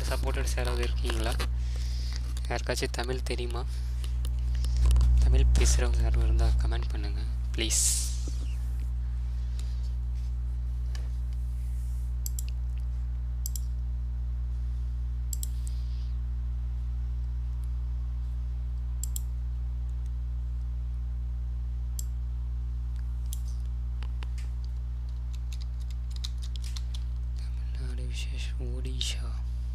Supporters யாராவது இருக்கீங்களா யாருக்காச்சும் தமிழ் தெரியுமா தமிழ் பேசுகிறவங்க யாரும் இருந்தால் கமெண்ட் பண்ணுங்கள் ப்ளீஸ் தமிழ்நாடு விசேஷம் ஒடிஷா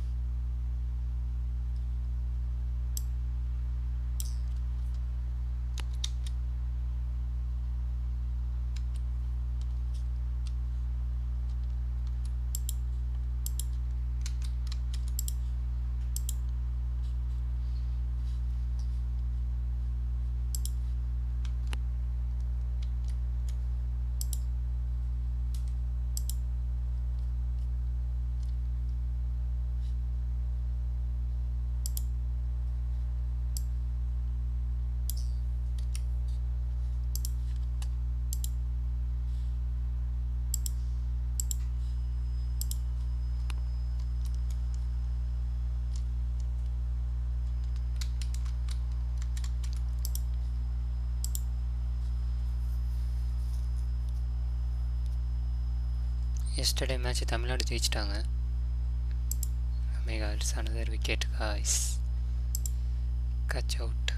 எஸ்டர்டே மேட்ச் தமிழ்நாடு ஜெயிச்சிட்டாங்க மேகால்ஸ் another wicket guys catch out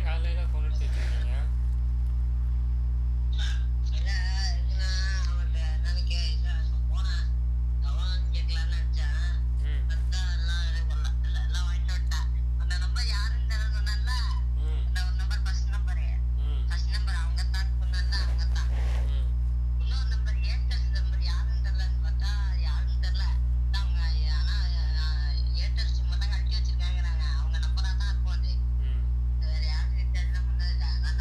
காலையில் ஃபோன் எடுத்து வச்சுருக்கீங்க இல்ல, இதுனா அவன்கிட்ட என்னன்னு கே- இது போனேன். எவ்வளோன்னு கேட்கலான்னு நினைச்சேன். ம் பார்த்தா எல்லாம் எனக்கு இல்ல, இல்ல, எல்லாம் வாங்கிட்டு வந்துட்டேன். அந்த number யாருன்னு தெரியல சொன்னேன்ல? ம் அந்த ஒரு number first number. ம் first number அவங்கத்தான் சொன்னேன்ல, அவங்கத்தான். ம் இன்னொரு number, Airtel number யாருன்னு தெரியலன்னு பார்த்தா, யாருன்னு தெரியல. அதான் அவங்க, ஆனா, அஹ், Airtel SIM தான் கழட்டி வச்சிருக்காங்கறாங்க. அவங்க number ஆ தான் இருக்கும் அது. ம் வேற யாரும் recharge எல்லாம் பண்ணதில்ல. நான்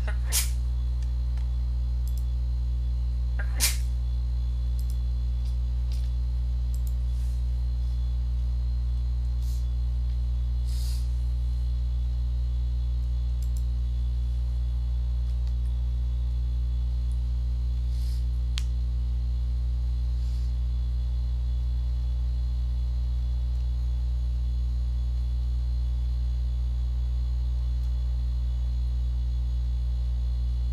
ஆ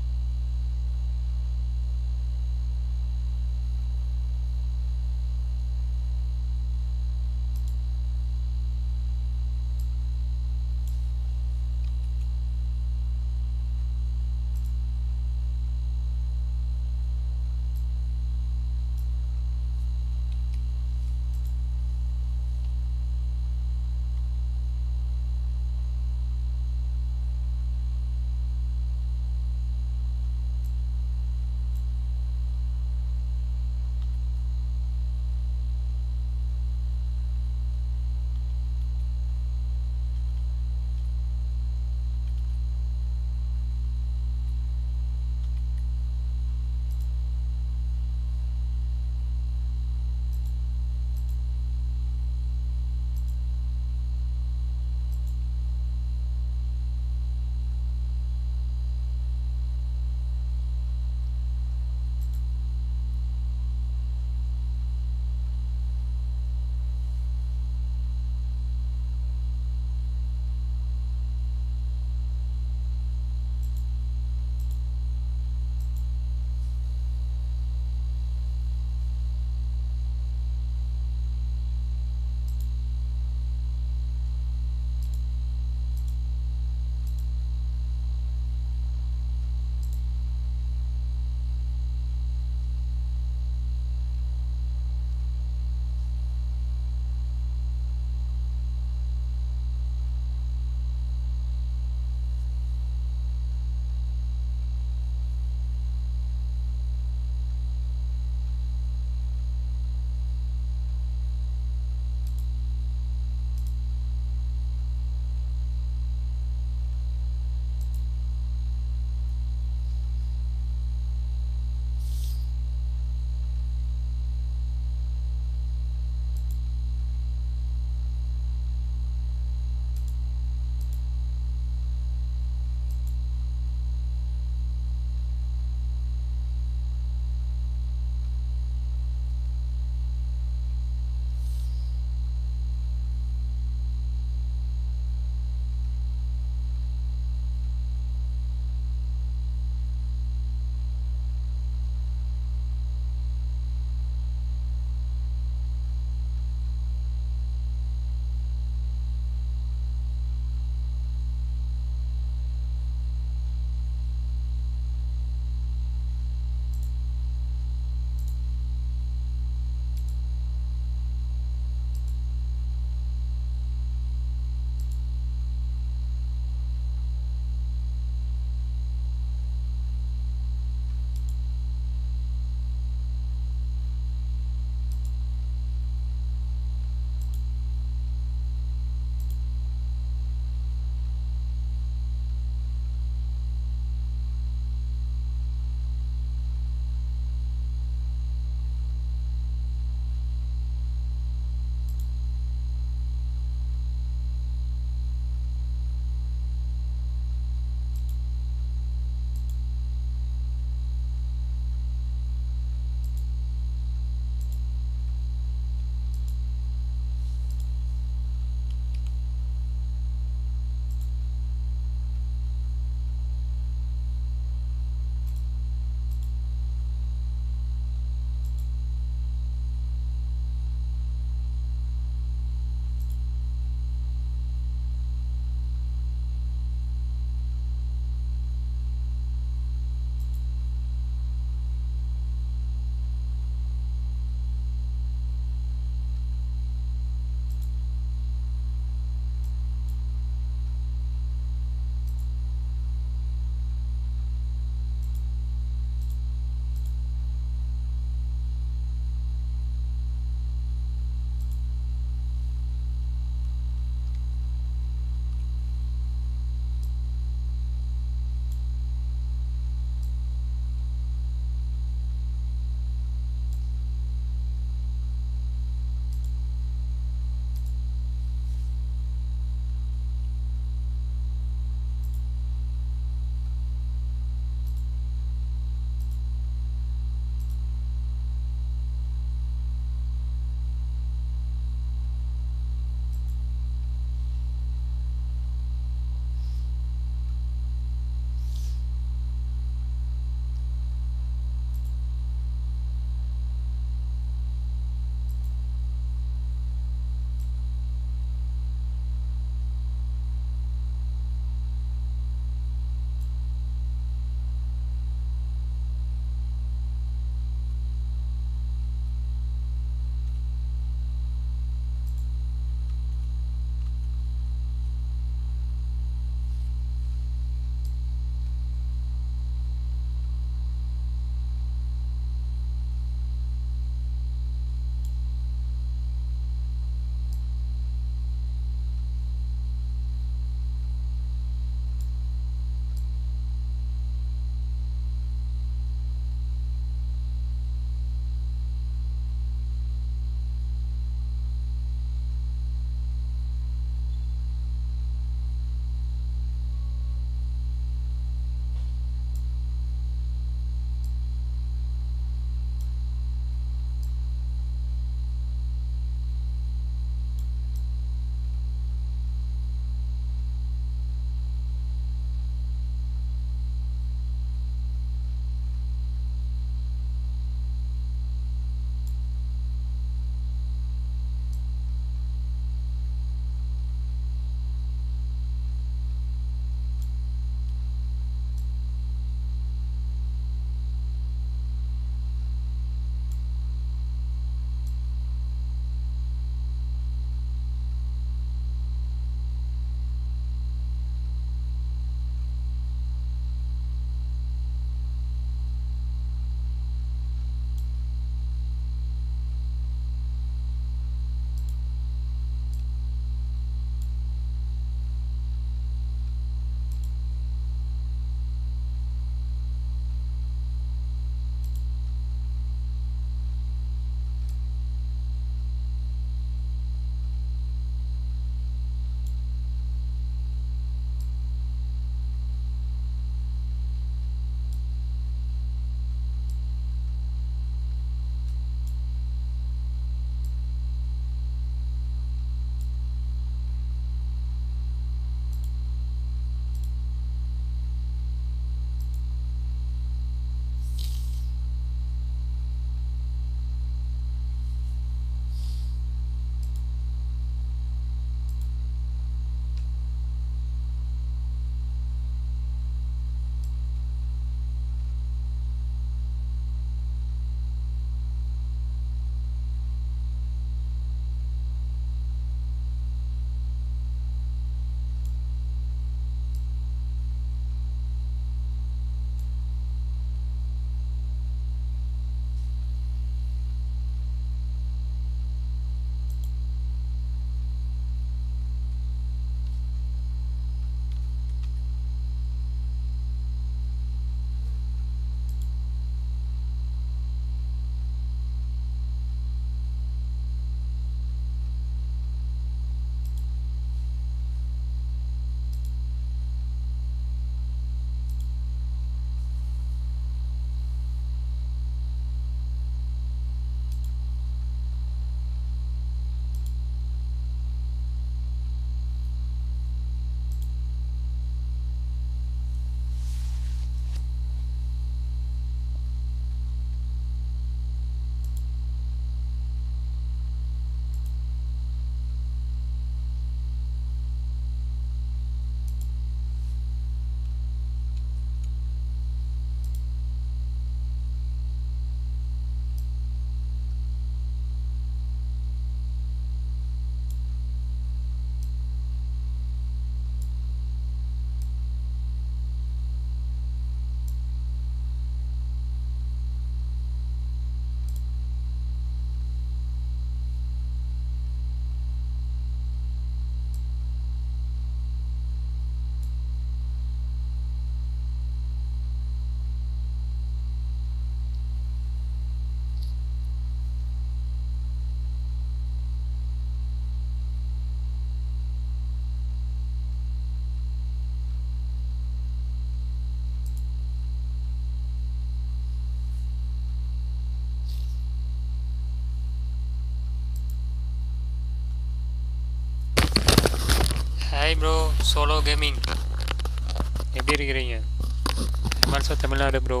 ஹாய் ப்ரோ சோலோ கேமிங் எப்படி இருக்கிறீங்க ஆல்சோ தமிழ்நாடு ப்ரோ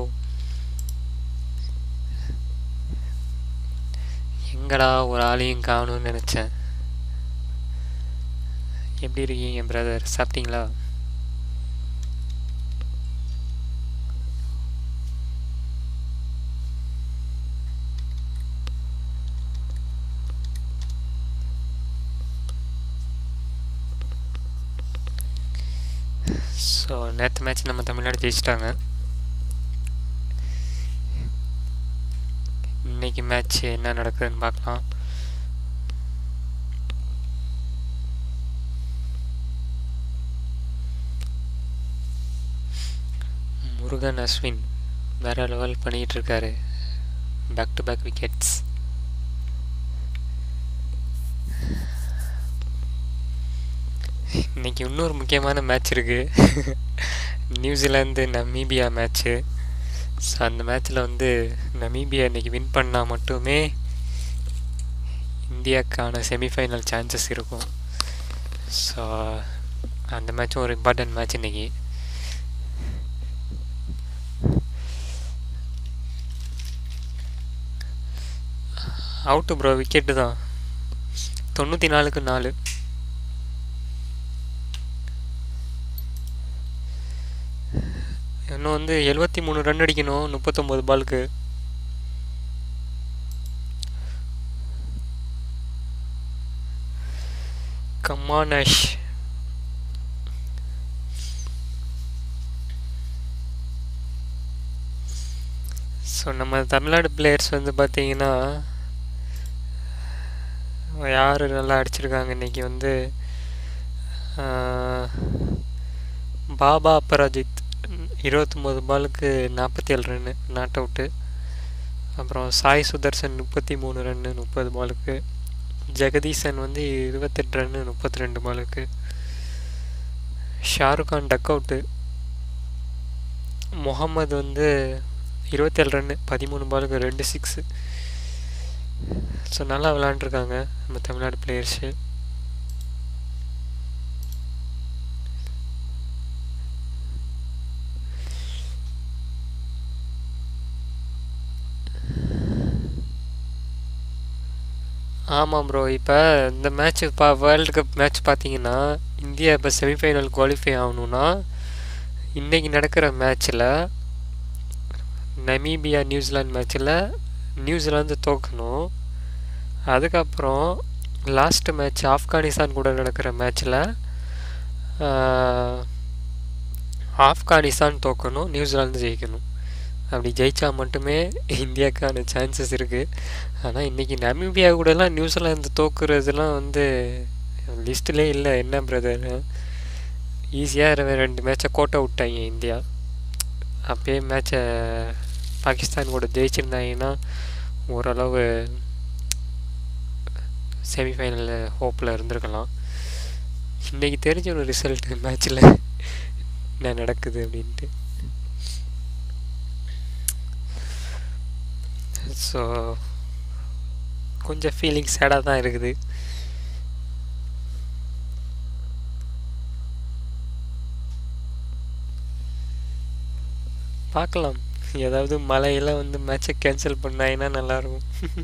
எங்கடா ஒரு ஆளையும் காணும்னு நினச்சேன் எப்படி இருக்கீங்க பிரதர் சாப்பிட்டீங்களா ஸோ நேற்று மேட்ச் நம்ம தமிழ்நாடு ஜெயிச்சிட்டாங்க இன்னைக்கு மேட்ச் என்ன நடக்குதுன்னு பார்க்கலாம் முருகன் அஸ்வின் வேற லெவல் பண்ணிட்டு இருக்காரு பேக் டு பேக் விக்கெட்ஸ் இன்னைக்கு இன்னொரு முக்கியமான மேட்ச் இருக்கு நியூசிலாந்து நமீபியா மேட்ச்சு ஸோ அந்த மேட்ச்சில் வந்து நமீபியா இன்னைக்கு வின் பண்ணால் மட்டுமே இந்தியாவுக்கான செமிஃபைனல் சான்சஸ் இருக்கும் ஸோ அந்த மேட்சும் ஒரு இம்பார்ட்டன்ட் மேட்ச் இன்னைக்கு அவுட்டு ப்ரோ விக்கெட்டு தான் தொண்ணூற்றி நாலுக்கு நாலு இன்னும் வந்து எழுபத்தி மூணு ரன் அடிக்கணும் முப்பத்தொம்போது பாலுக்கு கம்மானஷ் ஸோ நம்ம தமிழ்நாடு பிளேயர்ஸ் வந்து பார்த்தீங்கன்னா யார் நல்லா அடிச்சிருக்காங்க இன்னைக்கு வந்து ஆஹ், பாபா அபராஜித் இருபத்தொம்போது பாலுக்கு நாற்பத்தி ஏழு ரன்னு நாட் அவுட்டு அப்புறம் சாய் சுதர்சன் முப்பத்தி மூணு ரன்னு முப்பது பாலுக்கு ஜெகதீசன் வந்து இருபத்தெட்டு ரன்னு முப்பத்தி ரெண்டு பாலுக்கு ஷாருக் கான் டக் அவுட்டு முகமது வந்து இருபத்தேழு ரன்னு பதிமூணு பாலுக்கு ரெண்டு சிக்ஸு ஸோ நல்லா விளாண்டுருக்காங்க நம்ம தமிழ்நாடு பிளேயர்ஸு ஆமாம் ப்ரோ இப்போ இந்த மேட்ச்சு பா வேர்ல்டு கப் மேட்ச் பார்த்தீங்கன்னா இந்தியா இப்போ செமிஃபைனல் குவாலிஃபை ஆகணும்னா இன்றைக்கி நடக்கிற மேட்ச்சில் நமீபியா நியூசிலாந்து மேட்ச்சில் நியூசிலாந்து தோக்கணும் அதுக்கப்புறம் லாஸ்ட் மேட்ச் ஆப்கானிஸ்தான் கூட நடக்கிற மேட்ச்சில் ஆப்கானிஸ்தான் தோக்கணும் நியூசிலாந்து ஜெயிக்கணும் அப்படி ஜெயிச்சா மட்டுமே இந்தியாவுக்கான சான்சஸ் இருக்குது ஆனால் இன்றைக்கி நமீபியா கூடலாம் நியூசிலாந்து தோக்குறதுலாம் வந்து லிஸ்ட்லேயே இல்லை என்ன பிரதர் ஈஸியாக ரெண்டு மேட்சை கோட்டை விட்டாங்க இந்தியா அப்பயே மேட்சை பாகிஸ்தான் கூட ஜெயிச்சிருந்தாங்கன்னா ஓரளவு செமிஃபைனலில் ஹோப்பில் இருந்திருக்கலாம் இன்றைக்கி தெரிஞ்ச ஒரு ரிசல்ட் மேட்ச்சில் என்ன நடக்குது அப்படின்ட்டு ஸோ கொஞ்சம் ஃபீலிங் சேடாக தான் இருக்குது பார்க்கலாம் ஏதாவது மழையெல்லாம் வந்து மேட்சை கேன்சல் பண்ணாங்கன்னா நல்லாயிருக்கும்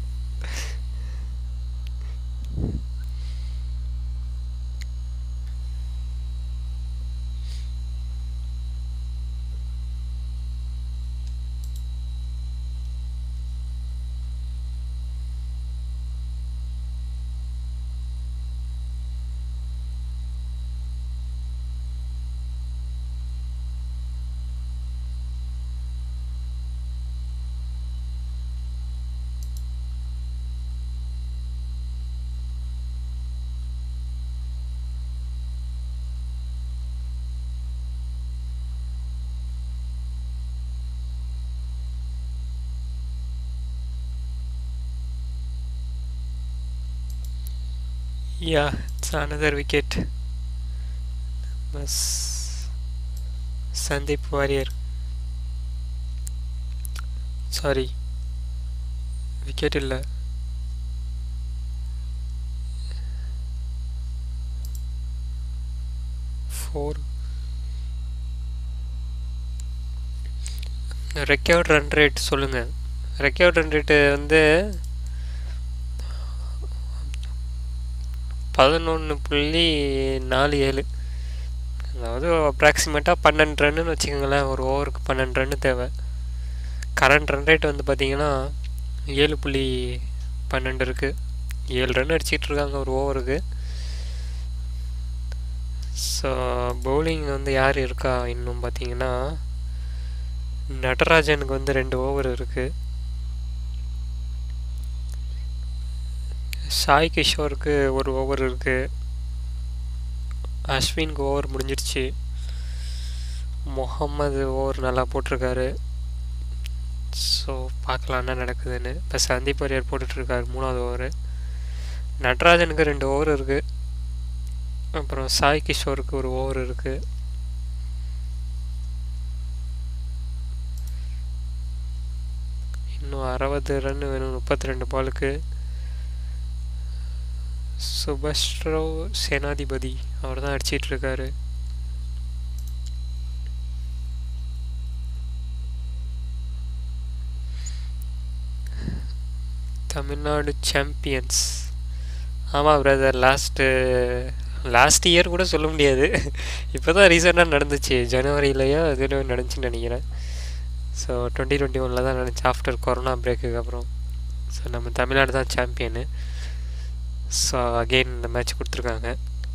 Yeah, it's another wicket. Bas Sandeep Warrior. Sorry wicket இல்லை ஃபோர் ரெக்கார்ட் ரன் ரேட் சொல்லுங்கள் ரெக்கார்ட் ரன் ரேட்டு வந்து பதினொன்று புள்ளி நாலு ஏழு அதாவது அப்ராக்சிமேட்டாக பன்னெண்டு ரன்னு வச்சுக்கோங்களேன் ஒரு ஓவருக்கு பன்னெண்டு ரன்னு தேவை கரண்ட் ரன் ரேட் வந்து பார்த்தீங்கன்னா ஏழு புள்ளி பன்னெண்டு இருக்குது ஏழு ரன் அடிச்சிட்டு இருக்காங்க ஒரு ஓவருக்கு ஸோ பவுலிங் வந்து யார் இருக்கா இன்னும் பார்த்தீங்கன்னா நடராஜனுக்கு வந்து ரெண்டு ஓவர் இருக்குது சாய் கிஷோருக்கு ஒரு ஓவர் இருக்குது அஸ்வினுக்கு ஓவர் முடிஞ்சிருச்சு முகம்மது ஓவர் நல்லா போட்டிருக்காரு ஸோ பார்க்கலாம் என்ன நடக்குதுன்னு இப்போ சந்தீப் வாரியர் போட்டுட்ருக்காரு மூணாவது ஓவர் நடராஜனுக்கு ரெண்டு ஓவர் இருக்குது அப்புறம் சாய் கிஷோருக்கு ஒரு ஓவர் இருக்குது இன்னும் அறுபது ரன் வேணும் முப்பத்தி ரெண்டு பாலுக்கு சுபஸ்ரோ சேனாதிபதி அவர் தான் அடிச்சிட்டு இருக்காரு தமிழ்நாடு சாம்பியன்ஸ் ஆமாம் பிரதர் லாஸ்ட்டு லாஸ்ட் இயர் கூட சொல்ல முடியாது இப்போ தான் ரீசெண்டாக நடந்துச்சு ஜனவரியிலையோ இதுலையோ நடந்துச்சுன்னு நினைக்கிறேன் ஸோ டுவெண்ட்டி டுவெண்ட்டி ஒனில் தான் நடந்துச்சு ஆஃப்டர் கொரோனா பிரேக்குக்கு அப்புறம் ஸோ நம்ம தமிழ்நாடு தான் சாம்பியனு ஸோ அகெயின் இந்த மேட்ச் கொடுத்துருக்காங்க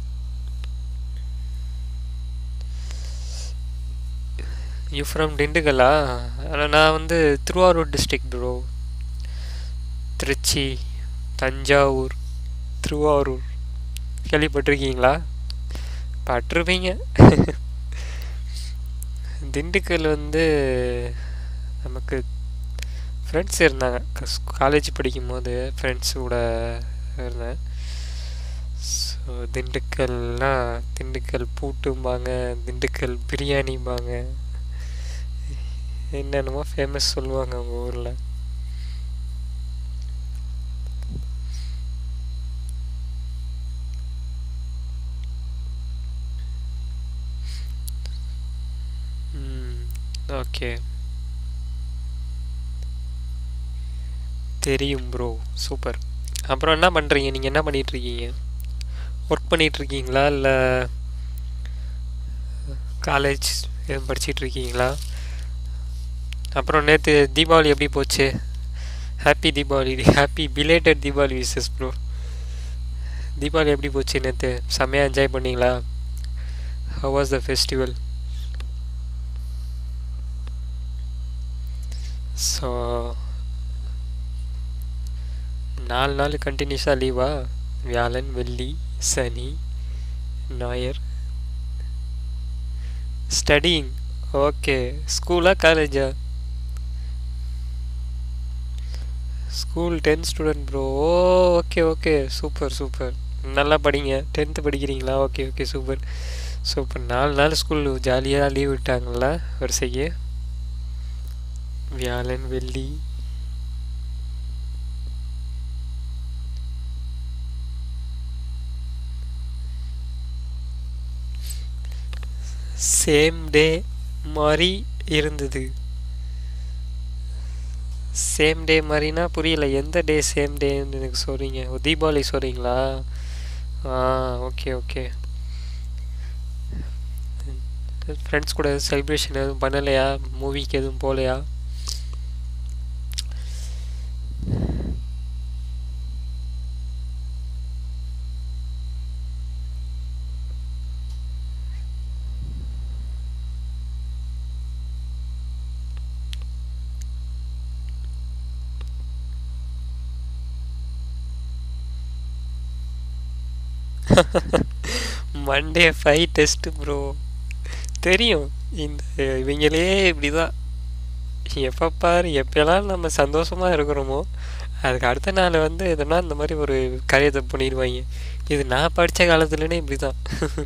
யூ ஃப்ரம் திண்டுக்கல்லா ஆனால் நான் வந்து திருவாரூர் டிஸ்ட்ரிக்ட் ப்ரோ திருச்சி தஞ்சாவூர் திருவாரூர் கேள்விப்பட்டிருக்கீங்களா பட்டிருப்பீங்க திண்டுக்கல் வந்து நமக்கு ஃப்ரெண்ட்ஸ் இருந்தாங்க காலேஜ் படிக்கும்போது ஃப்ரெண்ட்ஸ் கூட இருந்தேன் ஸோ திண்டுக்கல்னால் திண்டுக்கல் பூட்டும்பாங்க திண்டுக்கல் பிரியாணிம்பாங்க என்னென்னமோ ஃபேமஸ் சொல்லுவாங்க அவங்க ஊரில் ஓகே தெரியும் ப்ரோ சூப்பர் அப்புறம் என்ன பண்ணுறீங்க நீங்கள் என்ன பண்ணிகிட்ருக்கீங்க ஒர்க் பண்ணிகிட்ருக்கீங்களா இல்லை காலேஜ் எதுவும் படிச்சிட்ருக்கீங்களா அப்புறம் நேற்று தீபாவளி எப்படி போச்சு happy Deepavali happy belated Deepavali wishes bro Deepavali எப்படி போச்சு நேற்று செம்மையாக என்ஜாய் பண்ணீங்களா how was the festival so நாலு நாள் கண்டினியூஸாக லீவா வியாழன் வெள்ளி சனி ஞாயர் ஸ்டடிங் ஓகே ஸ்கூலா காலேஜா school tenth student bro okay okay super super நல்லா படிங்க டென்த்து படிக்கிறீங்களா ஓகே ஓகே சூப்பர் சூப்பர் நாலு நாள் ஸ்கூல் ஜாலியாக லீவ் விட்டாங்களா வரிசைக்கு வியாழன் வெள்ளி சேம் டே மாதிரி இருந்தது சேம் டே மாதிரினா புரியல எந்த டே சேம் டேன்னு எனக்கு சொல்கிறீங்க ஓ தீபாவளி சொல்கிறீங்களா ஆ ஓகே ஓகே ஃப்ரெண்ட்ஸ் கூட எதுவும் செலிப்ரேஷன் எதுவும் பண்ணலையா மூவிக்கு எதுவும் போகலையா மண்டே ஃபைவ் டெஸ்ட்டு ப்ரோ தெரியும் இந்த இவங்களே இப்படி தான் எப்போ பாரு எப்போல்லாம் நம்ம சந்தோஷமாக இருக்கிறோமோ அதுக்கு அடுத்த நாள் வந்து எதுனா இந்த மாதிரி ஒரு காரியத்தை பண்ணிடுவாங்க இது நான் படித்த காலத்துலனே இப்படி தான்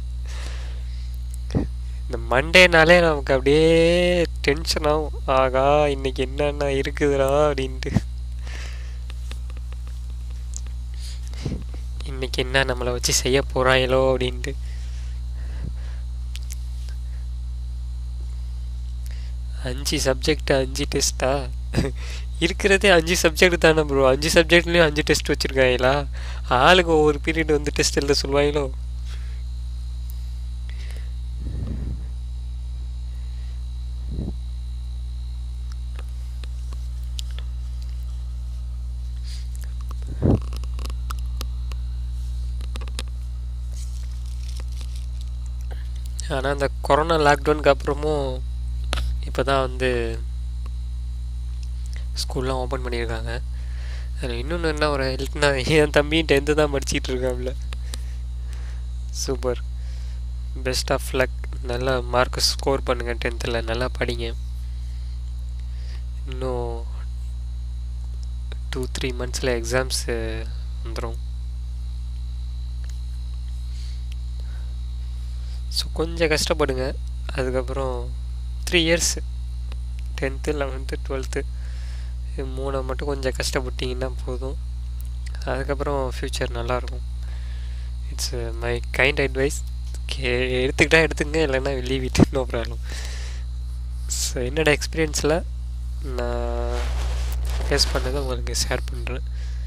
இந்த மண்டேனாலே நமக்கு அப்படியே டென்ஷன் ஆகும் ஆகா இன்னைக்கு என்னென்ன இருக்குதுடா அப்படின்ட்டு இன்னைக்கு என்ன நம்மளை வச்சு செய்ய போகிறாங்களோ அப்படின்ட்டு அஞ்சு சப்ஜெக்ட் அஞ்சு டெஸ்ட்டா இருக்கிறதே அஞ்சு சப்ஜெக்ட் தானே ப்ரோ அஞ்சு சப்ஜெக்ட்லேயும் அஞ்சு டெஸ்ட் வச்சுருக்காங்களா ஆளுக்கு ஒவ்வொரு பீரியட் வந்து டெஸ்ட் எழுத சொல்லுவாங்களோ ஆனால் அந்த கொரோனா லாக்டவுனுக்கு அப்புறமும் இப்போ தான் வந்து ஸ்கூல்லாம் ஓப்பன் பண்ணியிருக்காங்க அதில் இன்னொன்று என்ன ஒரு ஹெல்ப்னா என் தம்பியும் டென்த்து தான் படிச்சிட்டு இருக்காப்ல சூப்பர் பெஸ்ட் ஆஃப் லக் நல்லா மார்க் ஸ்கோர் பண்ணுங்கள் டென்த்தில் நல்லா படிங்க இன்னும் டூ த்ரீ மந்த்ஸில் எக்ஸாம்ஸு வந்துடும் ஸோ கொஞ்சம் கஷ்டப்படுங்க அதுக்கப்புறம் three years tenth eleventh twelfth இது மூணை மட்டும் கொஞ்சம் கஷ்டப்பட்டீங்கன்னா போதும் அதுக்கப்புறம் ஃப்யூச்சர் நல்லாயிருக்கும் இட்ஸ் மை கைண்ட் அட்வைஸ் கே எடுத்துக்கிட்டா எடுத்துங்க இல்லைன்னா leave it no problem so என்னோட எக்ஸ்பீரியன்ஸில் நான் ஃபேஸ் பண்ணதை உங்களுக்கு ஷேர் பண்ணுறேன்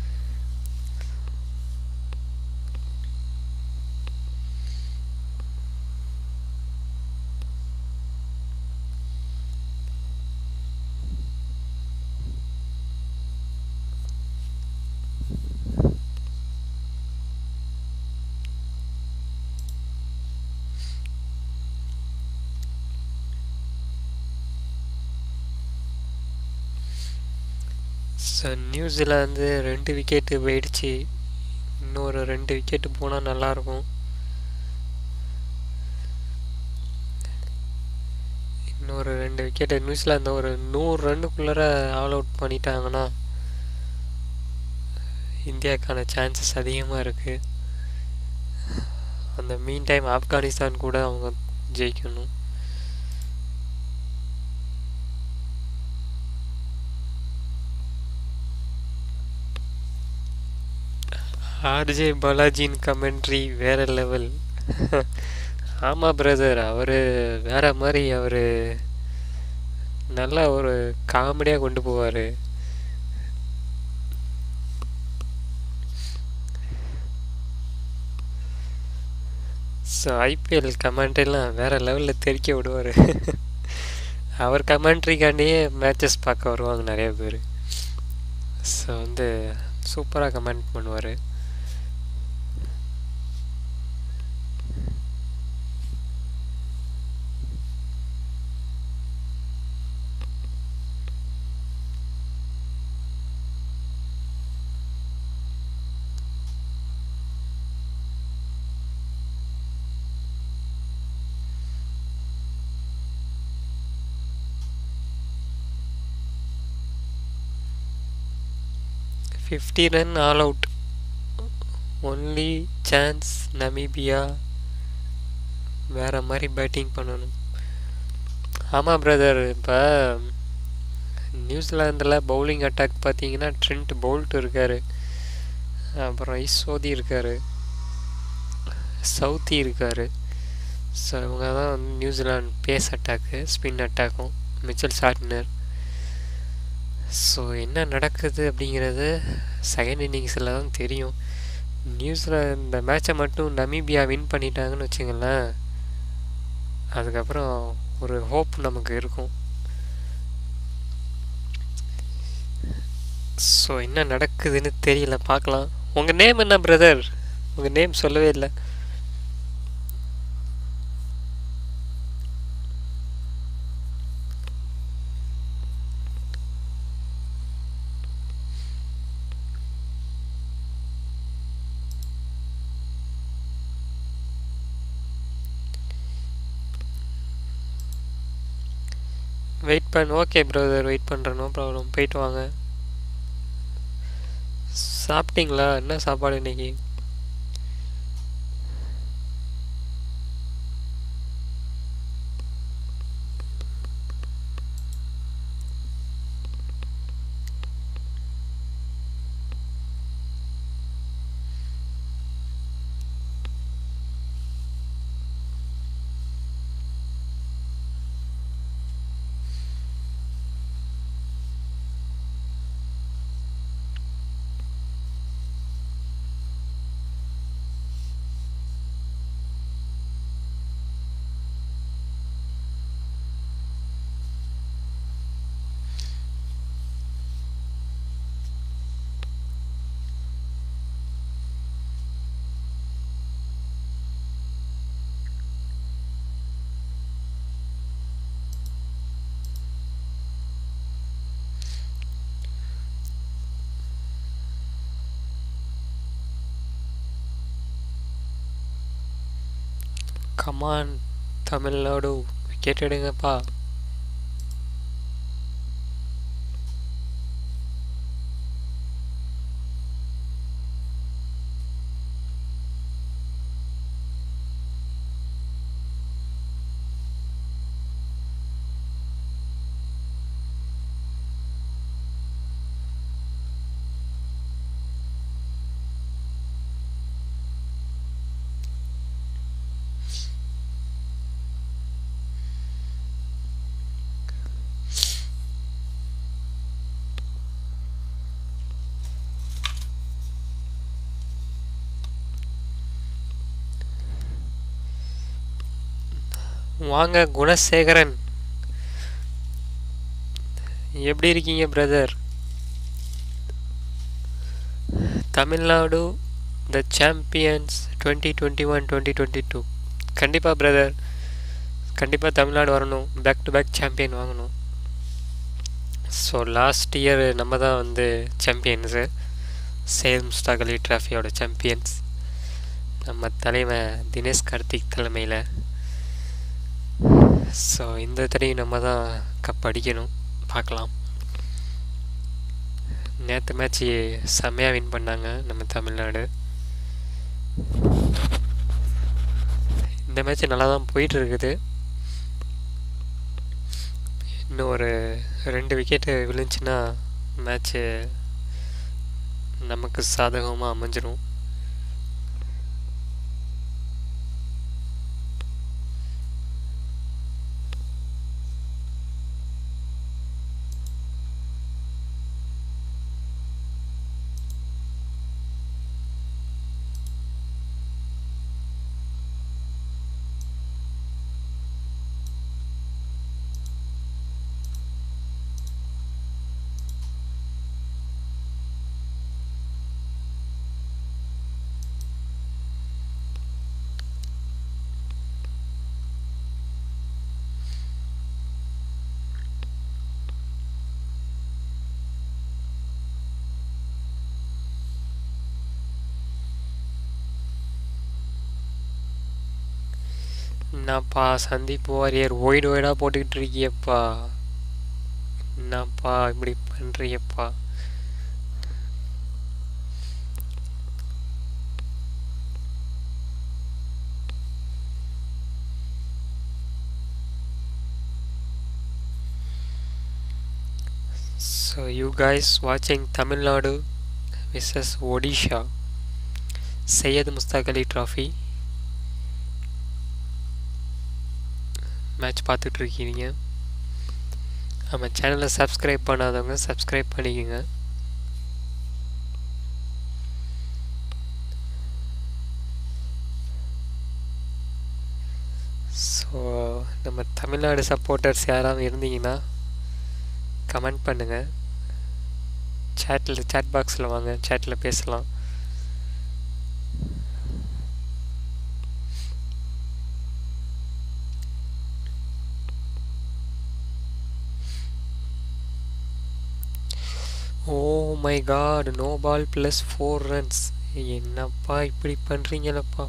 ஸோ நியூசிலாந்து ரெண்டு விக்கெட்டு போயிடுச்சு இன்னொரு ரெண்டு விக்கெட்டு போனால் நல்லாயிருக்கும் இன்னொரு ரெண்டு விக்கெட்டு நியூசிலாந்து ஒரு நூறு ரன்னுக்குள்ளார ஆல் அவுட் பண்ணிட்டாங்கன்னா இந்தியாவுக்கான சான்சஸ் அதிகமாக இருக்குது அந்த மீன் டைம் ஆப்கானிஸ்தான் கூட அவங்க ஜெயிக்கணும் ஆர்ஜே பாலாஜின் கமெண்ட்ரி வேற லெவல் ஆமாம் பிரதர் அவர் வேற மாதிரி அவர் நல்லா ஒரு காமெடியாக கொண்டு போவார் ஸோ ஐபிஎல் கமெண்ட்ரிலாம் வேறு லெவலில் தெறிக்க விடுவார் அவர் கமெண்ட்ரிக்காண்டியே மேட்சஸ் பார்க்க வருவாங்க நிறைய பேர் ஸோ வந்து சூப்பராக கமெண்ட் பண்ணுவார் fifty run all out only chance Namibia வேறு மாதிரி பேட்டிங் பண்ணணும் ஆமாம் பிரதர் இப்போ நியூசிலாந்தில் பவுலிங் அட்டாக் பார்த்தீங்கன்னா ட்ரெண்ட் போல்ட் இருக்கார் அப்புறம் ஐசோதி இருக்கார் சவுத்தி இருக்கார் ஸோ இவங்க தான் வந்து நியூசிலாந்து பேஸ் அட்டாக்கு ஸ்பின் அட்டாக்கும் மிச்சல் சாட்னர் ஸோ என்ன நடக்குது அப்படிங்கிறது செகண்ட் இன்னிங்ஸில் தான் தெரியும் நியூஸில் இந்த மேட்சை மட்டும் நமீபியா வின் பண்ணிட்டாங்கன்னு வச்சுங்களேன் அதுக்கப்புறம் ஒரு ஹோப் நமக்கு இருக்கும் ஸோ என்ன நடக்குதுன்னு தெரியல பார்க்கலாம் உங்கள் நேம் என்ன பிரதர் உங்கள் நேம் சொல்லவே இல்லை வெயிட் பண்ண ஓகே பிரதர் வெயிட் பண்ணுறேன் நோ ப்ராப்ளம் போயிட்டு வாங்க சாப்பிட்டீங்களா என்ன சாப்பாடு இன்னைக்கு கமான் தமிழ்நாடு விக்கெட் எடுங்கப்பா வாங்க குணசேகரன் எப்படி இருக்கீங்க brother Tamil Nadu the champions twenty twenty one twenty twenty two கண்டிப்பாக பிரதர் கண்டிப்பாக தமிழ்நாடு வரணும் பேக் டு பேக் சாம்பியன் வாங்கணும் ஸோ லாஸ்ட் இயர் நம்ம தான் வந்து சாம்பியன்ஸு சேல் முஸ்தாக் அலி ட்ராஃபியோட சாம்பியன்ஸ் நம்ம தலைவன் தினேஷ் கார்த்திக் தலைமையில் ஸோ இந்த தடையும் நம்ம தான் கப் அடிக்கணும் பார்க்கலாம் நேற்று மேட்ச்சு செம்மையாக வின் பண்ணாங்க நம்ம தமிழ்நாடு இந்த மேட்ச் நல்லா தான் போயிட்டு இருக்குது இன்னும் ஒரு ரெண்டு விக்கெட்டு விழுந்துச்சுன்னா மேட்ச்சு நமக்கு சாதகமாக அமைஞ்சிரும் என்னப்பா சந்தீப் வாரியர் ஒய்டு ஒய்டாக போட்டுக்கிட்டு இருக்கியப்பா என்னப்பா இப்படி பண்ணுறியப்பா So you guys watching Tamil Nadu versus Odisha Syed Mustaq Ali Trophy match பார்த்துட்டு இருக்கீங்க நம்ம சேனலை சப்ஸ்கிரைப் பண்ணாதவங்க சப்ஸ்கிரைப் பண்ணிக்கோங்க ஸோ நம்ம தமிழ்நாடு சப்போர்ட்டர்ஸ் யாராவது இருந்தீங்கன்னா கமெண்ட் பண்ணுங்கள் சேட்டில் சேட் பாக்ஸில் வாங்க சேட்டில் பேசலாம் oh my god no ball plus four runs என்னப்பா இப்படி பண்ணுறீங்களப்பா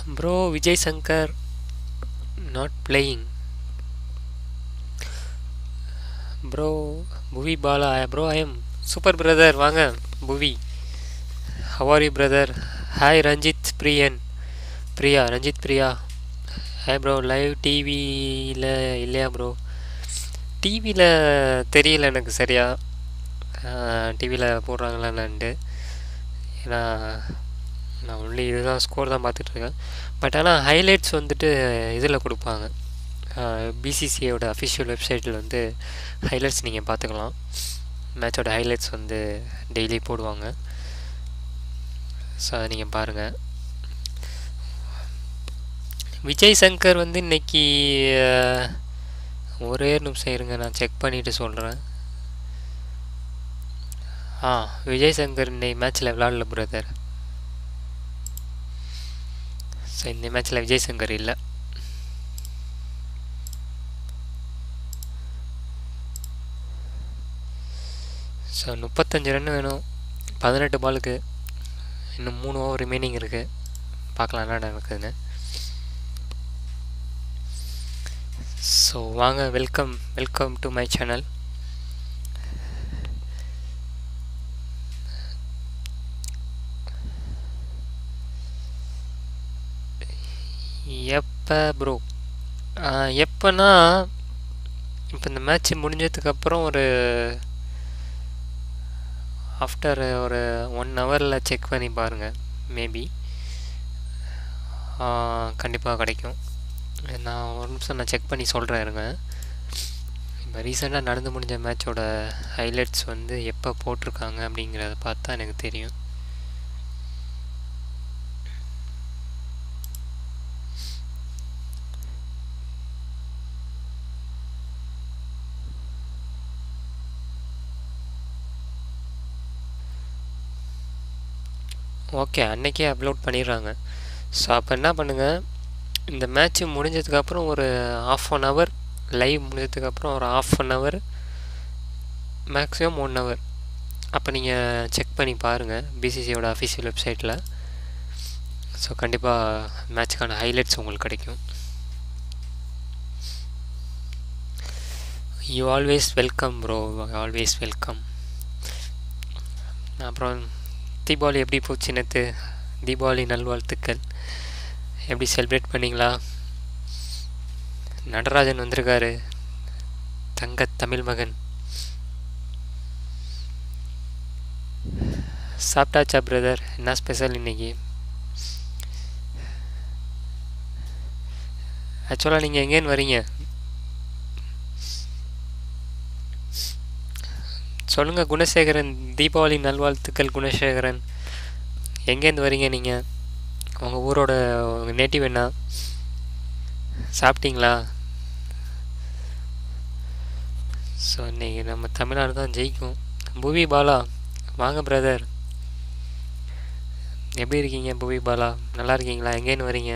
bro Vijay Shankar not playing bro Bhuvi Bala bro I am super brother வாங்க புவி ஹவாரி brother hi Ranjith Priyan Priya Ranjith Priya hi bro live டிவியில் இல்லையா ப்ரோ டிவியில் தெரியல எனக்கு சரியா டிவியில் போடுறாங்களான்ட்டு ஏன்னா நான் ஒன்லி இதுதான் ஸ்கோர் தான் பார்த்துட்ருக்கேன் பட் ஆனால் ஹைலைட்ஸ் வந்துட்டு இதில் கொடுப்பாங்க பிசிசிஐயோட அஃபிஷியல் வெப்சைட்டில் வந்து ஹைலைட்ஸ் நீங்கள் பார்த்துக்கலாம் மேட்சோட ஹைலைட்ஸ் வந்து டெய்லி போடுவாங்க ஸோ அதை நீங்கள் பாருங்கள் விஜய் சங்கர் வந்து இன்னைக்கு அஹ், ஒரே நிமிஷம் இருங்க நான் செக் பண்ணிவிட்டு சொல்கிறேன் ஆ விஜய் சங்கர் இன்னைக்கு மேட்ச்சில் விளாடல பிரதர் ஸோ இந்த மேட்ச்சில் விஜய் சங்கர் இல்லை ஸோ முப்பத்தஞ்சு ரன் வேணும் பதினெட்டு பாலுக்கு இன்னும் மூணு ஓவர் ரிமைனிங் இருக்குது பார்க்கலாம் என்ன நடக்குதுன்னு ஸோ வாங்க welcome welcome to my channel எப்போ ப்ரோ எப்போனா இப்போ இந்த மேட்ச் முடிஞ்சதுக்கப்புறம் ஒரு ஆஃப்டர் ஒரு ஒன் ஹவரில் செக் பண்ணி பாருங்கள் மேபி கண்டிப்பாக கிடைக்கும் நான் ஒரு நிமிஷம் நான் செக் பண்ணி சொல்கிறேன் இருங்க இப்போ ரீசெண்டாக நடந்து முடிஞ்ச மேட்சோட ஹைலைட்ஸ் வந்து எப்போ போட்டிருக்காங்க அப்படிங்கிறத பார்த்தா எனக்கு தெரியும் ஓகே அன்னைக்கே அப்லோட் பண்ணிடுறாங்க ஸோ அப்போ என்ன பண்ணுங்கள் இந்த மேட்ச்சு முடிஞ்சதுக்கப்புறம் ஒரு ஆஃப் அன் ஹவர் லைவ் முடிஞ்சதுக்கப்புறம் ஒரு half an hour maximum one hour அப்போ நீங்கள் செக் பண்ணி பாருங்கள் பிசிசியோட அஃபிஷியல் வெப்சைட்டில் ஸோ கண்டிப்பாக மேட்ச்க்கான ஹைலைட்ஸ் உங்களுக்கு கிடைக்கும் you always welcome bro always welcome அப்புறம் தீபாவளி எப்படி போச்சு நேற்று தீபாவளி நல்வாழ்த்துக்கள் எப்படி செலிப்ரேட் பண்ணீங்களா நடராஜன் வந்திருக்காரு தங்க தமிழ் மகன் சாப்பிட்டாச்சா பிரதர் என்ன ஸ்பெஷல் இன்னைக்கு ஆக்சுவலாக நீங்கள் எங்கேன்னு வரீங்க சொல்லுங்கள் குணசேகரன் தீபாவளி நல்வாழ்த்துக்கள் குணசேகரன் எங்கேருந்து வரீங்க நீங்கள் உங்கள் ஊரோட உங்கள் நேட்டிவ் என்ன சாப்பிட்டீங்களா ஸோ இன்னைக்கு நம்ம தமிழ்நாடு தான் ஜெயிக்கும் புவி பாலா வாங்க பிரதர் எப்படி இருக்கீங்க புவி பாலா நல்லா இருக்கீங்களா எங்கேன்னு வரீங்க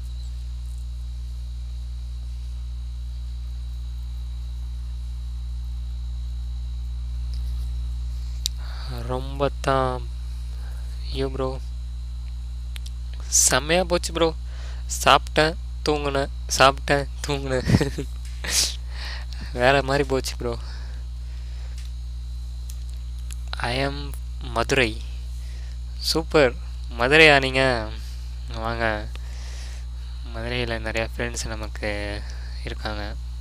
ரொம்ப தான் ஐயோ ப்ரோ செம்மையாக போச்சு ப்ரோ சாப்பிட்டேன் தூங்கினேன் சாப்பிட்டேன் தூங்கினேன் வேறு மாதிரி போச்சு bro I am Madurai super மதுரையா நீங்கள் வாங்க மதுரையில் நிறையா ஃப்ரெண்ட்ஸ் நமக்கு இருக்காங்க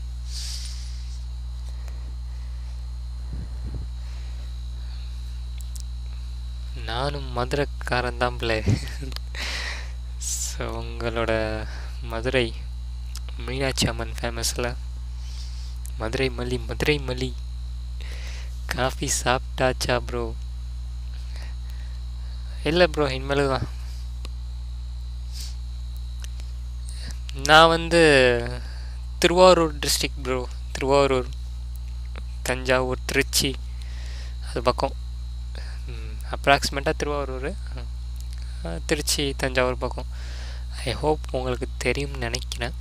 நானும் மதுரைக்காரன் தான் பிள்ளை ஸோ உங்களோட மதுரை மீனாட்சி அம்மன் ஃபேமஸில் மதுரை மல்லி மதுரை மல்லி காஃபி சாப்பிட்டாச்சா ப்ரோ இல்லை ப்ரோ இனிமேல் தான் நான் வந்து திருவாரூர் டிஸ்ட்ரிக்ட் ப்ரோ திருவாரூர் தஞ்சாவூர் திருச்சி அது பக்கம் அப்ராக்சிமேட்டாக திருவாரூர் திருச்சி தஞ்சாவூர் பக்கம் ஐ ஹோப் உங்களுக்கு தெரியும்னு நினைக்கிறேன்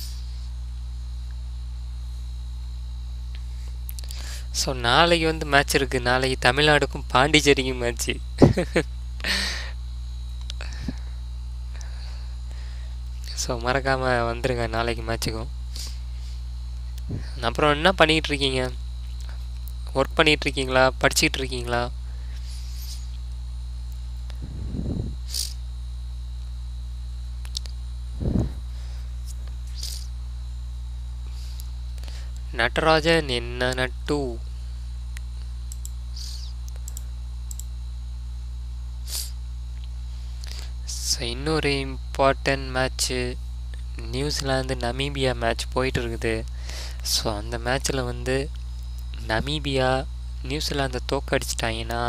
ஸோ நாளைக்கு வந்து மேட்ச் இருக்குது நாளைக்கு தமிழ்நாடுக்கும் பாண்டிச்சேரிக்கும் மேட்ச்சு ஸோ மறக்காமல் வந்துடுங்க நாளைக்கு மேட்ச்சுக்கும் அப்புறம் என்ன பண்ணிகிட்டு இருக்கீங்க ஒர்க் பண்ணிகிட்டு இருக்கீங்களா படிச்சிட்டு இருக்கீங்களா நட்ராஜன் என்ன நட்டு ஸோ இன்னொரு important match New Zealand Namibia match போயிட்டு இருக்குது ஸோ அந்த மேட்ச்சில் வந்து நமீபியா நியூசிலாந்தை தோக்கடிச்சிட்டாங்கன்னா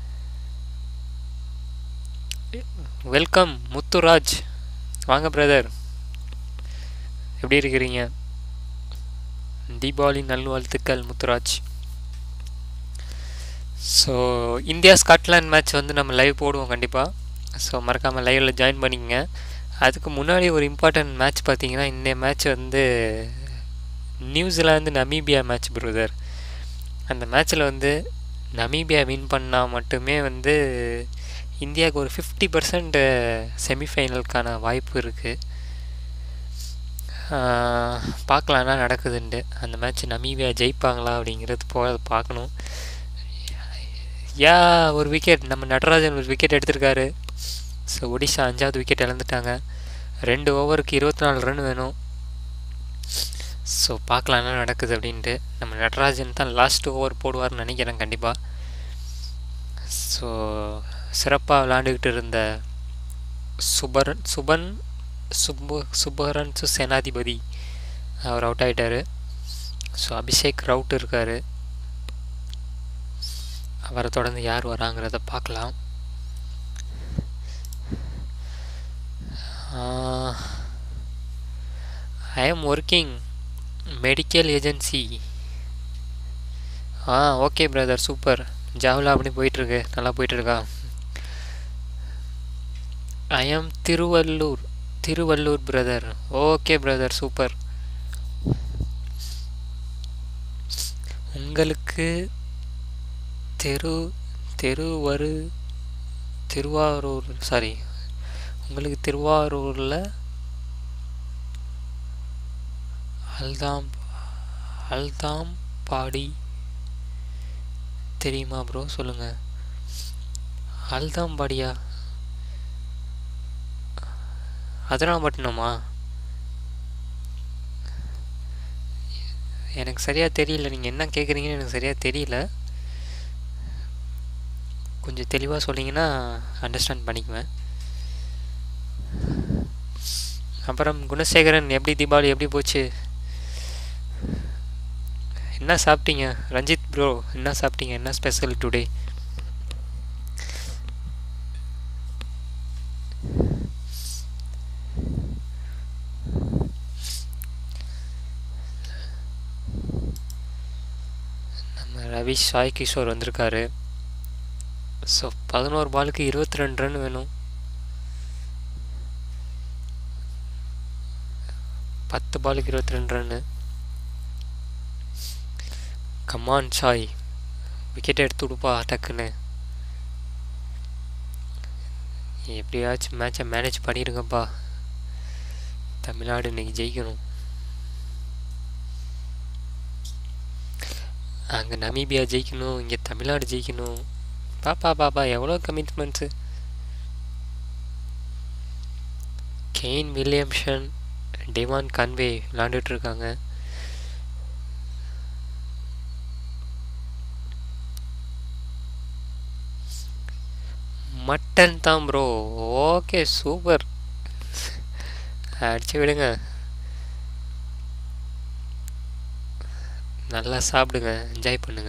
வெல்கம் முத்துராஜ் வாங்க பிரதர் எப்படி இருக்கிறீங்க தீபாவளி நல்வாழ்த்துக்கள் Muthuraj so India Scotland match வந்து நம்ம லைவ் போடுவோம் கண்டிப்பாக ஸோ மறக்காமல் லைவில் ஜாயின் பண்ணிக்கங்க அதுக்கு முன்னாடி ஒரு இம்பார்ட்டன்ட் மேட்ச் பார்த்தீங்கன்னா இந்த மேட்ச் வந்து நியூசிலாந்து நமீபியா மேட்ச் பிரதர் அந்த மேட்ச்சில் வந்து நமீபியா வின் பண்ணால் மட்டுமே வந்து இந்தியாவுக்கு ஒரு ஃபிஃப்டி பர்சன்ட் செமிஃபைனலுக்கான வாய்ப்பு இருக்குது பார்க்கலாம் என்ன நடக்குதுன்ட்டு அந்த மேட்ச் நமீபியா ஜெயிப்பாங்களா அப்படிங்கிறது போ பார்க்கணும் யா ஒரு விக்கெட் நம்ம நடராஜன் ஒரு விக்கெட் எடுத்திருக்காரு ஸோ ஒடிஷா அஞ்சாவது விக்கெட் இழந்துட்டாங்க ரெண்டு ஓவருக்கு இருபத்தி நாலு ரன் வேணும் ஸோ பார்க்கலாம் என்ன நடக்குது அப்படின்ட்டு நம்ம நடராஜன் தான் லாஸ்ட் ஓவர் போடுவார்னு நினைக்கிறேன் கண்டிப்பாக ஸோ சிறப்பாக விளாண்டுக்கிட்டு இருந்த சுபரன் சுபன் சுப்பு சுப்பரன்சு சேனாதிபதி அவர் அவுட் ஆகிட்டார் ஸோ அபிஷேக் ரவுட் இருக்கார் அவரை தொடர்ந்து யார் வராங்கிறத பார்க்கலாம் I am working medical agency ஆ ஓகே பிரதர் சூப்பர் ஜாவ்லா அப்படி போயிட்டுருக்கு நல்லா போயிட்டுருக்கா I am Thiruvallur Thiruvallur brother okay brother super உங்களுக்கு தெரு தெருவரு திருவாரூர் சாரி உங்களுக்கு திருவாரூரில் அல்தாம் அல்தாம் பாடி தெரியுமா ப்ரோ சொல்லுங்கள் அல்தாம்பாடியா அதனாப்பட்டினமா எனக்கு சரியாக தெரியல நீங்கள் என்ன கேட்குறீங்கன்னு எனக்கு சரியாக தெரியல கொஞ்சம் தெளிவாக சொன்னீங்கன்னா அண்டர்ஸ்டாண்ட் பண்ணிக்குவேன் அப்புறம் குணசேகரன் எப்படி தீபாவளி எப்படி போச்சு என்ன சாப்பிட்டீங்க ரஞ்சித் ப்ரோ என்ன சாப்பிட்டீங்க என்ன ஸ்பெஷல் டுடே நம்ம ரவி சாய் கிஷோர் வந்திருக்காரு ஸோ பதினோரு பாலுக்கு இருபத்தி ரெண்டு ரன் வேணும் பத்து பாலுக்கு இருபத்தி ரெண்டு ரன்னு கமான் சாய் விக்கெட் எடுத்து விடுப்பா டக்குன்னு எப்படியாச்சும் மேட்சை மேனேஜ் பண்ணிடுங்கப்பா தமிழ்நாடு இன்னைக்கு ஜெயிக்கணும் அங்கே நமீபியா ஜெயிக்கணும் இங்கே தமிழ்நாடு ஜெயிக்கணும் பாப்பா பாப்பா எவ்வளோ commitments Kane Williamson Devon Conway விளாண்டுட்டு இருக்காங்க மட்டன் தான் ப்ரோ ஓகே சூப்பர் அடிச்சு விடுங்க நல்லா சாப்பிடுங்க என்ஜாய் பண்ணுங்க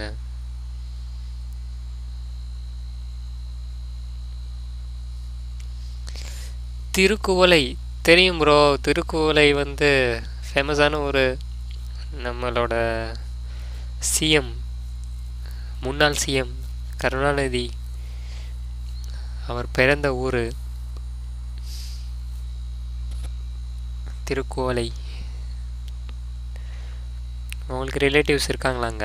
திருக்குவளை தெரியும் ப்ரோ திருக்குவளை வந்து ஃபேமஸான ஒரு நம்மளோட சிஎம் முன்னாள் சிஎம் கருணாநிதி அவர் பிறந்த ஊர் திருக்குவளை உங்களுக்கு ரிலேட்டிவ்ஸ் இருக்காங்களாங்க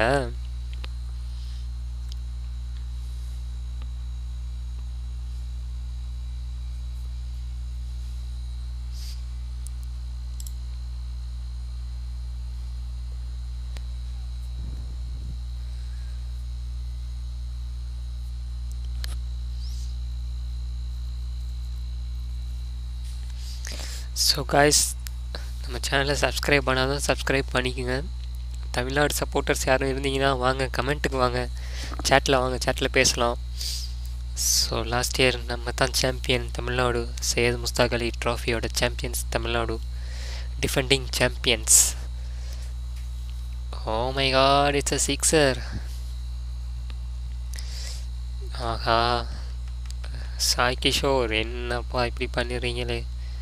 ஸோ காய்ஸ் நம்ம சேனலை சப்ஸ்கிரைப் பண்ணாதான் சப்ஸ்கிரைப் பண்ணிக்கோங்க தமிழ்நாடு சப்போர்ட்டர்ஸ் யாரும் இருந்தீங்கன்னா வாங்க கமெண்ட்டுக்கு வாங்க சேட்டில் வாங்க சேட்டில் பேசலாம் ஸோ லாஸ்ட் இயர் நம்ம தான் சாம்பியன் தமிழ்நாடு சையத் முஸ்தாக் அலி ட்ராஃபியோட champions Tamil Nadu defending champions oh my god it's a sixer ஆஹா சாய் கிஷோர் என்னப்பா இப்படி பண்ணிடுறீங்களே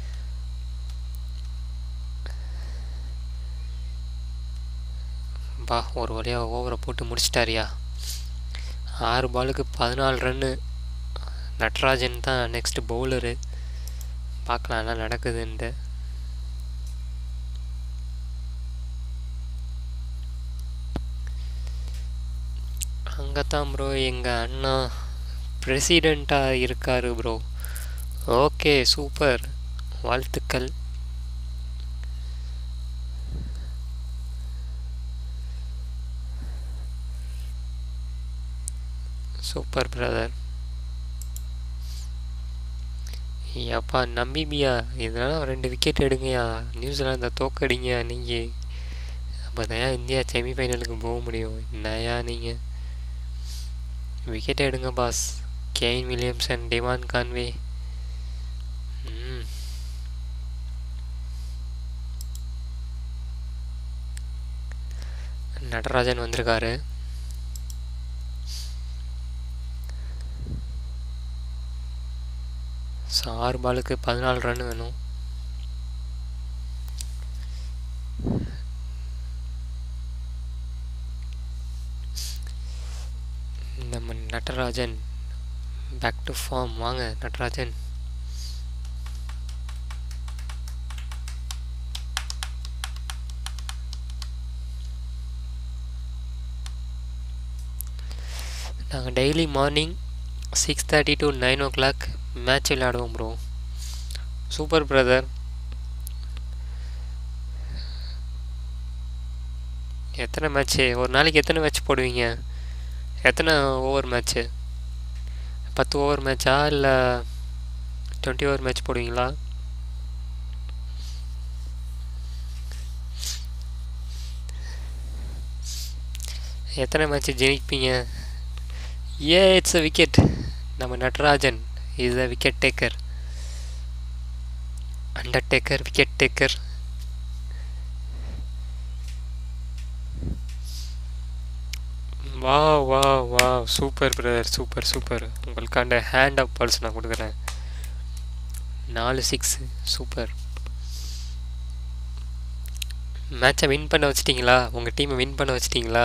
பா ஒரு வழியாக ஓவரை போட்டு முடிச்சிட்டாரியா ஆறு பாலுக்கு பதினாலு ரன்னு நட்ராஜன் தான் நெக்ஸ்ட் பவுலரு பார்க்கலாம் என்ன நடக்குதுன்ட்டு அங்கே தான் ப்ரோ எங்கள் அண்ணா பிரசிடெண்ட்டாக இருக்கார் ப்ரோ ஓகே சூப்பர் வாழ்த்துக்கள் சூப்பர் பிரதர் அப்பா நம்பிபியா இதெல்லாம் ரெண்டு விக்கெட் எடுங்கயா நியூசிலாந்தை தோக்கடிங்க நீங்கள் அப்போ தான் இந்தியா செமிஃபைனலுக்கு போக முடியும் என்னையா நீங்கள் விக்கெட் எடுங்க boss Kane Williamson Devon Conway ம் நடராஜன் வந்திருக்காரு ஸோ ஆறு பாலுக்கு பதினாலு ரன் வேணும் நம்ம நட்டராஜன் பேக் டு ஃபார்ம் வாங்க நட்ராஜன் நாங்கள் daily morning six thirty to nine o'clock match விளையாடுவோம் ப்ரோ சூப்பர் பிரதர் எத்தனை மேட்ச்சு ஒரு நாளைக்கு எத்தனை மேட்ச் போடுவீங்க எத்தனை ஓவர் மேட்ச்சு பத்து ஓவர் மேட்சா இல்லை டுவெண்ட்டி ஓவர் மேட்ச் போடுவீங்களா எத்தனை மேட்ச் ஜெயிப்பீங்க ஏ இட்ஸ் அ விக்கெட் நம்ம Natarajan is a wicket taker undertaker wicket taker வா வா வா சூப்பர் பிரதர் சூப்பர் சூப்பர் உங்களுக்காண்ட ஹேண்ட் அப் பால்ஸ் நான் கொடுக்குறேன் நாலு சிக்ஸ் சூப்பர் மேட்சை வின் பண்ண வச்சிட்டிங்களா உங்கள் டீமை வின் பண்ண வச்சிட்டிங்களா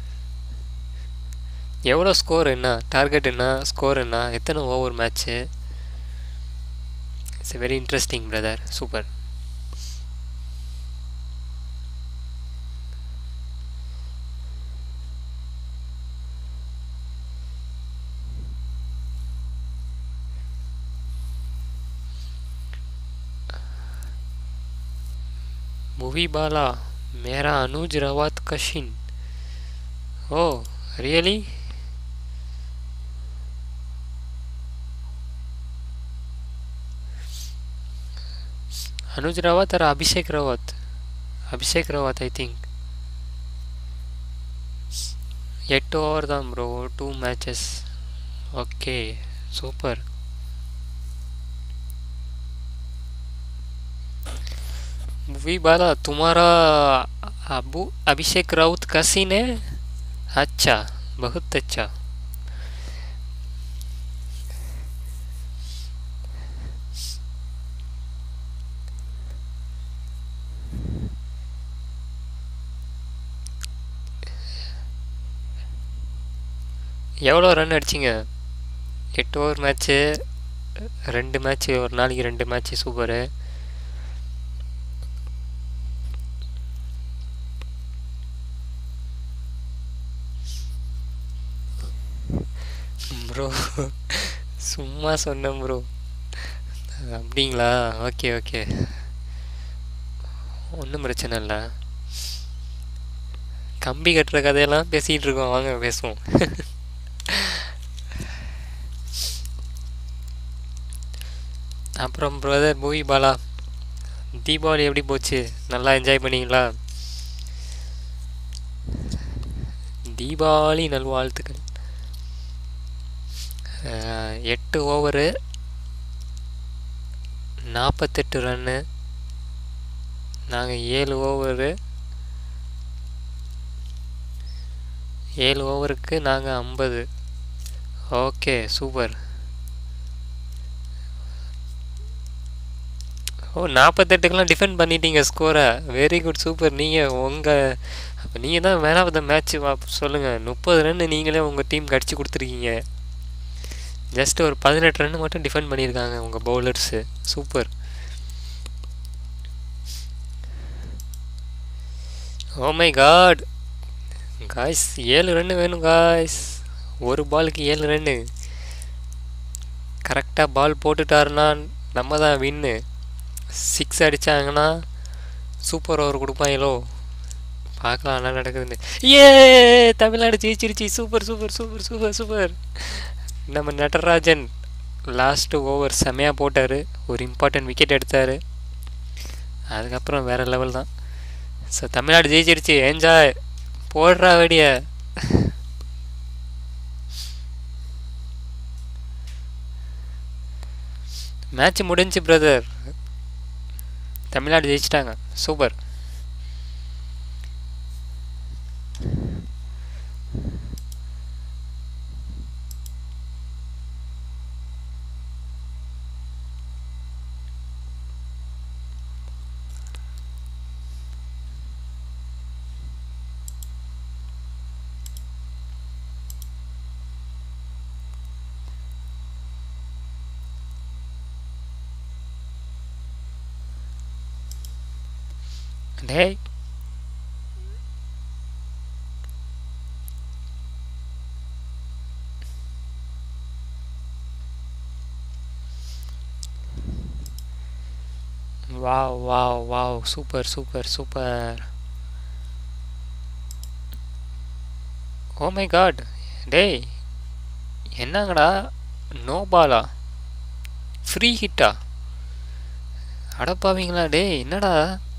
எவ்வளோ ஸ்கோர் என்ன டார்கெட் என்ன ஸ்கோர் என்ன எத்தனை over match it's very interesting brother super movie Bala मेरा अनुज रवात कशिन ओ रियली अनुज रावत और अभिषेक रावत अभिषेक रावत आई थिंक எட்டு ஓவர் தான் bro two matches okay super movie Bala तुम्हारा अबू अभिषेक राउत का सीन है अच्छा बहुत अच्छा எவ்வளோ ரன் அடிச்சிங்க எட்டு ஓவர் மேட்ச்சு ரெண்டு மேட்ச்சு ஒரு நாளைக்கு ரெண்டு மேட்ச்சு சூப்பரு ப்ரோ சும்மா சொன்னேன் ப்ரோ அப்படிங்களா ஓகே ஓகே ஒன்றும் பிரச்சனை இல்லை கம்பி கட்டுற கதையெல்லாம் பேசிகிட்டு இருக்கோம் வாங்க பேசுவோம் அப்புறம் பிரதர் மூவி பாலா தீபாவளி எப்படி போச்சு நல்லா என்ஜாய் பண்ணீங்களா தீபாவளி நல்வாழ்த்துக்கள் அஹ், எட்டு ஓவரு நாற்பத்தெட்டு ரன்னு நாங்கள் ஏழு ஓவரு ஏழு ஓவருக்கு நாங்கள் ஐம்பது ஓகே சூப்பர் ஓ நாற்பத்தெட்டுக்கெலாம் டிஃபெண்ட் பண்ணிட்டீங்க ஸ்கோரை வெரி குட் சூப்பர் நீங்கள் உங்கள் அப்போ நீங்கள் தான் மேன் ஆஃப் த மேட்ச் சொல்லுங்கள் முப்பது ரன் நீங்களே உங்கள் டீம் கடிச்சு கொடுத்துருக்கீங்க ஜஸ்ட் ஒரு பதினெட்டு ரன் மட்டும் டிஃபெண்ட் பண்ணியிருக்காங்க உங்கள் bowlers super oh my god guys ஏழு ரன்னு வேணும் காய்ஸ் ஒரு பாலுக்கு ஏழு ரன்னு கரெக்டாக பால் போட்டுட்டாருன்னா நம்ம தான் வின்னு சிக்ஸ் அடித்தாங்கன்னா சூப்பர் ஓவர் கொடுப்பாங்களோ பார்க்கலாம் என்ன நடக்குதுன்னு ஏ தமிழ்நாடு ஜெயிச்சிருச்சு super super super super super நம்ம நடராஜன் லாஸ்ட்டு ஓவர் செமையாக போட்டார் ஒரு இம்பார்ட்டன்ட் விக்கெட் எடுத்தார் அதுக்கப்புறம் வேறு லெவல் தான் ஸோ தமிழ்நாடு ஜெயிச்சிருச்சு என்ஜாய் போடுறா வெடிய மேட்ச் முடிஞ்சு பிரதர் தமிழ்நாடு ஜெயிச்சிட்டாங்க சூப்பர் டேய் wow wow wow super super super oh my god டேய் என்னங்கடா நோ பாலா ஃப்ரீ ஹிட்டா அடப்பாவீங்களா டேய் என்னடா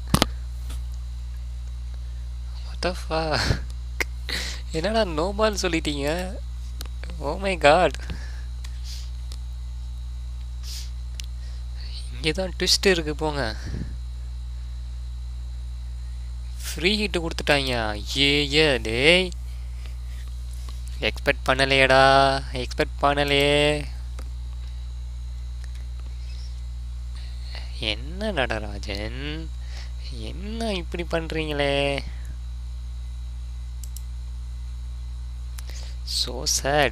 வாட்டஃபா என்னடா நோ பால் சொல்லிட்டீங்க ஓ மை காட் இங்கே தான் ட்விஸ்ட் இருக்கு போங்க ஃப்ரீ ஹிட் கொடுத்துட்டாங்க ஏ ஏ டேய் எக்ஸ்பெக்ட் பண்ணலையேடா எக்ஸ்பெக்ட் பண்ணலையே என்ன நடராஜன் என்ன இப்படி பண்றீங்களே so sad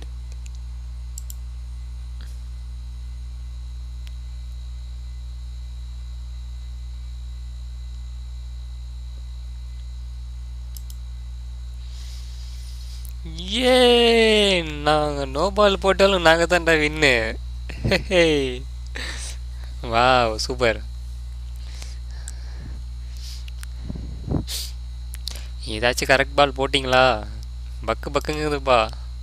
ஏ நாங்கள் நோ பால் போட்டாலும் நாங்கள் தான்டா வின்னு வாவ் சூப்பர் ஏதாச்சும் கரெக்ட் பால் போட்டிங்களா பக்கு பக்குங்குதுப்பா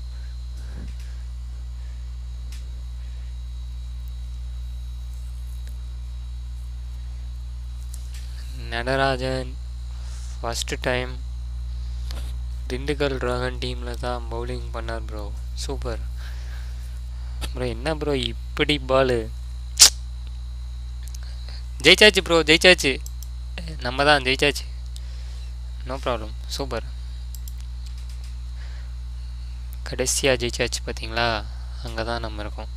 Natarajan first time Dindigul dragon டீமில் தான் பவுலிங் பண்ணார் ப்ரோ சூப்பர் ப்ரோ என்ன ப்ரோ இப்படி பாலு ஜெயிச்சாச்சு ப்ரோ ஜெயிச்சாச்சு நம்ம தான் ஜெயிச்சாச்சு நோ ப்ராப்ளம் சூப்பர் கடைசியாக ஜெயிச்சாச்சு பார்த்தீங்களா அங்கே தான் நம்ம இருக்கோம்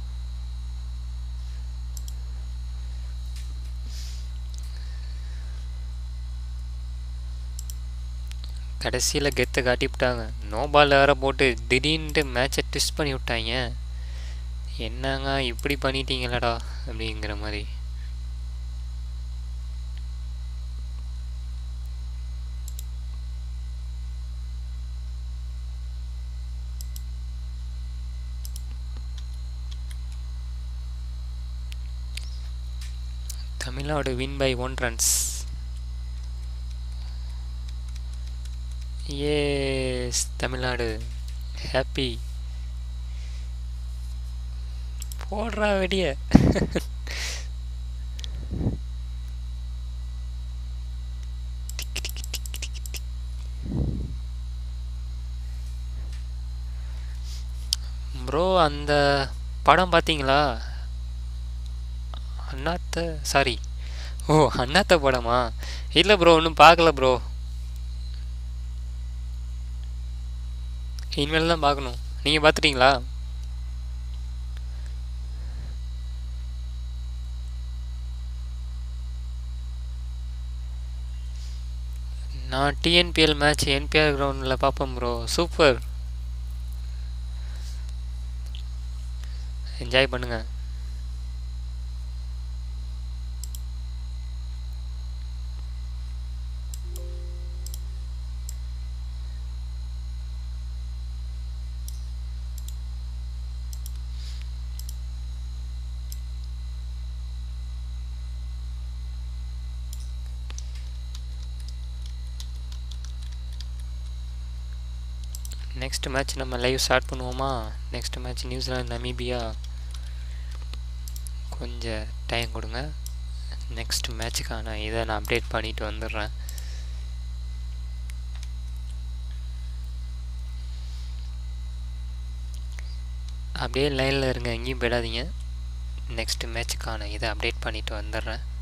கடைசியில் கெத்தை காட்டி விட்டாங்க நோ பால் வேற போட்டு திடீர்னுட்டு மேட்சை ட்விஸ்ட் பண்ணி விட்டாங்க என்னங்க இப்படி பண்ணிட்டீங்களடா அப்படிங்கிற மாதிரி Tamil Nadu win by one runs ஏஸ் தமிழ்நாடு ஹாப்பி போடுறா வெடிய அந்த படம் பார்த்தீங்களா அண்ணாத்த சாரி ஓ அண்ணாத்த படமா இல்லை ப்ரோ ஒன்றும் பார்க்கல ப்ரோ இனிமேல் தான் பார்க்கணும் நீங்கள் பார்த்துட்டீங்களா நான் டிஎன்பிஎல் மேட்ச் என்பிஆர் கிரவுண்டில் பார்ப்பேன் ப்ரோ சூப்பர் என்ஜாய் பண்ணுங்க நெக்ஸ்ட் மேட்ச் நம்ம லைவ் ஸ்டார்ட் பண்ணுவோமா நெக்ஸ்ட் மேட்ச் நியூசிலாந்து நமீபியா கொஞ்சம் டைம் கொடுங்க நெக்ஸ்ட் மேட்ச்சுக்கான இதை நான் அப்டேட் பண்ணிட்டு வந்துடுறேன் அப்படியே லைனில் இருங்க எங்கேயும் போயிடாதீங்க நெக்ஸ்ட் மேட்ச்சுக்கான இதை அப்டேட் பண்ணிட்டு வந்துடுறேன்